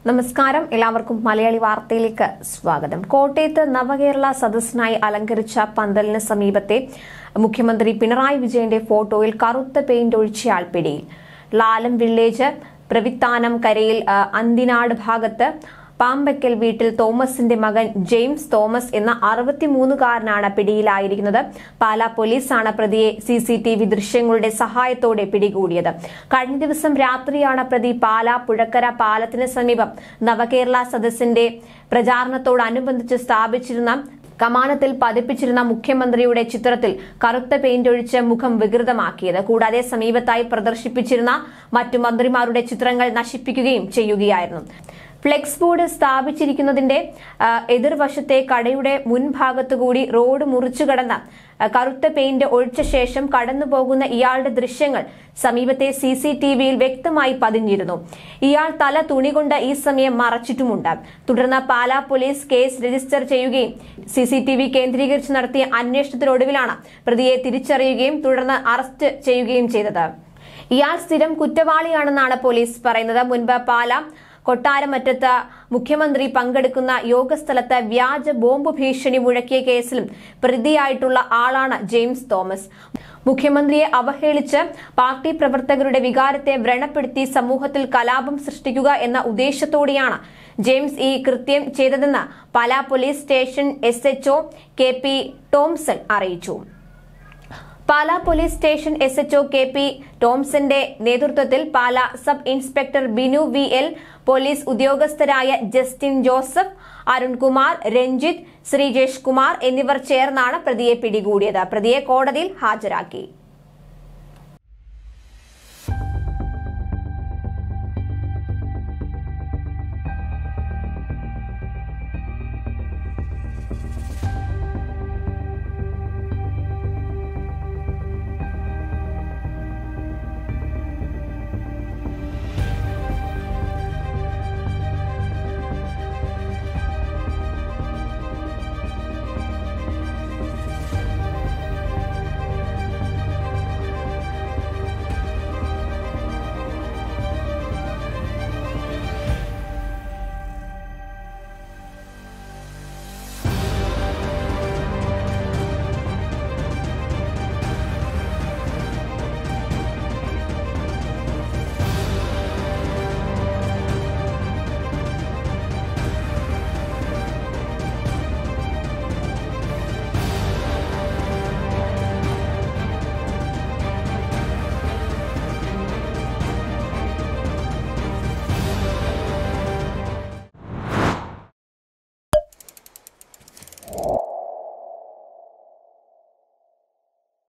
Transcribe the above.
നമസ്കാരം എല്ലാവർക്കും മലയാളി വാർത്തയിലേക്ക് സ്വാഗതം കോട്ടയത്ത് നവകേരള സദസ്സിനായി അലങ്കരിച്ച പന്തലിന് സമീപത്തെ മുഖ്യമന്ത്രി പിണറായി വിജയന്റെ ഫോട്ടോയിൽ കറുത്ത പെയിന്റ് ഒഴിച്ചയാൾ പിടിയിൽ ലാലം വില്ലേജ് പ്രവിത്താനം കരയിൽ ആ, അന്തിനാട് ഭാഗത്ത് പാമ്പക്കൽ വീട്ടിൽ തോമസിന്റെ മകൻ ജെയിംസ് തോമസ് എന്ന അറുപത്തിമൂന്നുകാരനാണ് പിടിയിലായിരിക്കുന്നത് പാലാ പോലീസാണ് പ്രതിയെ സി സി ടി വി ദൃശ്യങ്ങളുടെ സഹായത്തോടെ പിടികൂടിയത് കഴിഞ്ഞ ദിവസം രാത്രിയാണ് പ്രതി പാലാ പുഴക്കര പാലത്തിന് സമീപം നവകേരള സദസ്സിന്റെ പ്രചാരണത്തോടനുബന്ധിച്ച് സ്ഥാപിച്ചിരുന്ന കമാനത്തിൽ പതിപ്പിച്ചിരുന്ന മുഖ്യമന്ത്രിയുടെ ചിത്രത്തിൽ കറുത്ത പെയിന്റ് ഒഴിച്ച് മുഖം വികൃതമാക്കിയത് കൂടാതെ സമീപത്തായി പ്രദർശിപ്പിച്ചിരുന്ന മറ്റു മന്ത്രിമാരുടെ ചിത്രങ്ങൾ നശിപ്പിക്കുകയും ചെയ്യുകയായിരുന്നു ഫ്ലെക്സ് ബോർഡ് സ്ഥാപിച്ചിരിക്കുന്നതിന്റെ ആ, എതിർവശത്തെ കടയുടെ മുൻഭാഗത്തുകൂടി റോഡ് മുറിച്ചു കടന്ന ആ, കറുത്ത പെയിന്റ് ഒഴിച്ച ശേഷം കടന്നുപോകുന്ന ഇയാളുടെ ദൃശ്യങ്ങൾ സമീപത്തെ സി സി ടി വിയിൽ വ്യക്തമായി പതിഞ്ഞിരുന്നു ഇയാൾ തല തുണി കൊണ്ട് ഈ സമയം മറച്ചിട്ടുമുണ്ട് തുടർന്ന് പാലാ പോലീസ് കേസ് രജിസ്റ്റർ ചെയ്യുകയും സി സി ടി വി കേന്ദ്രീകരിച്ച് നടത്തിയ അന്വേഷണത്തിനൊടുവിലാണ് പ്രതിയെ തിരിച്ചറിയുകയും തുടർന്ന് അറസ്റ്റ് ചെയ്യുകയും ചെയ്തത് ഇയാൾ സ്ഥിരം കുറ്റവാളിയാണെന്നാണ് പോലീസ് പറയുന്നത് മുൻപ് പാലാ കൊട്ടാരമറ്റത്ത് മുഖ്യമന്ത്രി പങ്കെടുക്കുന്ന യോഗസ്ഥലത്ത് വ്യാജ ബോംബ് ഭീഷണി മുഴക്കിയ കേസിലും പ്രതിയായിട്ടുള്ള ആളാണ് ജെയിംസ് തോമസ് മുഖ്യമന്ത്രിയെ അവഹേളിച്ച് പാർട്ടി പ്രവർത്തകരുടെ വികാരത്തെ വ്രണപ്പെടുത്തി സമൂഹത്തിൽ കലാപം സൃഷ്ടിക്കുക എന്ന ഉദ്ദേശത്തോടെയാണ് ജെയിംസ് ഈ കൃത്യം ചെയ്തതെന്ന് Pala police station S HO K P Tomson അറിയിച്ചു Pala police station S HO K P ടോംസന്റെ നേതൃത്വത്തിൽ Pala sub inspector Binu V L police ഉദ്യോഗസ്ഥരായ ജസ്റ്റിൻ ജോസഫ് അരുൺകുമാർ രഞ്ജിത്ത് ശ്രീജേഷ് കുമാർ എന്നിവർ ചേർന്നാണ് പ്രതിയെ പിടികൂടിയത് പ്രതിയെ കോടതിയിൽ ഹാജരാക്കി